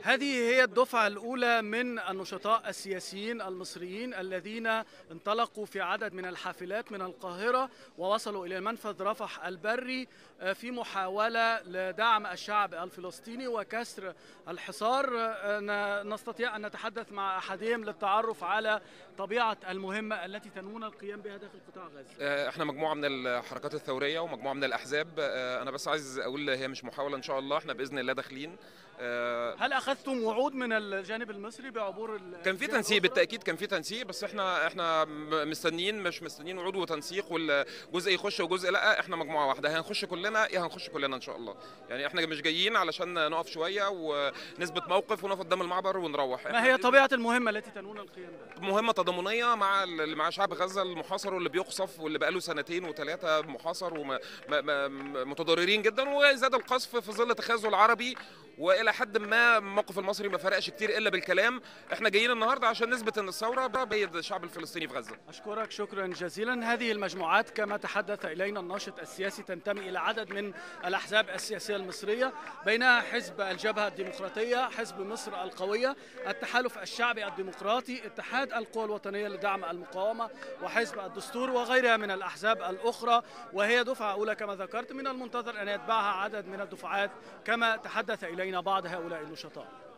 هذه هي الدفعة الأولى من النشطاء السياسيين المصريين الذين انطلقوا في عدد من الحافلات من القاهرة ووصلوا إلى منفذ رفح البري في محاولة لدعم الشعب الفلسطيني وكسر الحصار نستطيع أن نتحدث مع أحدهم للتعرف على طبيعة المهمة التي تنوون القيام بها داخل قطاع غزة احنا مجموعة من الحركات الثورية ومجموعة من الأحزاب أنا بس عايز أقول هي مش محاولة إن شاء الله احنا بإذن الله داخلين هل اخذتم وعود من الجانب المصري بعبور كان في تنسيق بالتاكيد كان في تنسيق بس احنا احنا مستنيين مش مستنيين وعود وتنسيق والجزء يخش وجزء لا احنا مجموعه واحده هنخش كلنا يا هنخش كلنا ان شاء الله يعني احنا مش جايين علشان نقف شويه ونثبت موقف ونقف قدام المعبر ونروح ما هي طبيعه المهمه التي تنون القيام بها مهمه تضامنيه مع مع شعب غزه المحاصر واللي بيقصف واللي بقاله سنتين وثلاثه محاصر ومتضررين جدا وزاد القصف في ظل تخاذل العربي والى حد ما الموقف المصري ما فرقش كتير الا بالكلام احنا جايين النهارده عشان نثبت ان الثوره بيد الشعب الفلسطيني في غزه اشكرك شكرا جزيلا هذه المجموعات كما تحدث الينا الناشط السياسي تنتمي الى عدد من الاحزاب السياسيه المصريه بينها حزب الجبهه الديمقراطيه حزب مصر القويه التحالف الشعبي الديمقراطي اتحاد القوى الوطنيه لدعم المقاومه وحزب الدستور وغيرها من الاحزاب الاخرى وهي دفعه اولى كما ذكرت من المنتظر ان يتبعها عدد من الدفعات كما تحدث الينا بعض هؤلاء النشطاء